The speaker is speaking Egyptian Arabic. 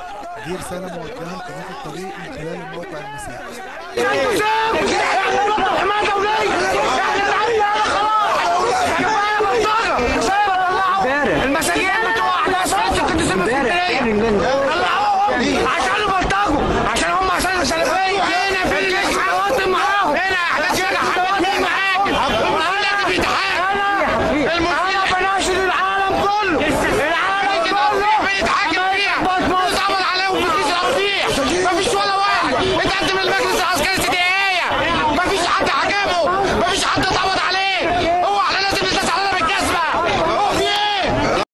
دي رسالة موجهة لقناة الطريق من خلال الموقع المسيحي المساجين بتوع احداث فرنسا القديسين في اسكندريه طلعوهم عشان يبلطجوا عشان هم عشان سلفيه هنا في الجيش حواطم معاهم هنا احداث فرنسا حواطم معاهم والعالم بيتحاكم المسيح بناشد العالم كله العالم كله بيتحاكم فيها بيتعمل عليهم في الجيش الرفيع مفيش ولا واحد اتقدم المجلس العسكري استدعائيه مفيش حد حاكمه مفيش حد اتقبض عليه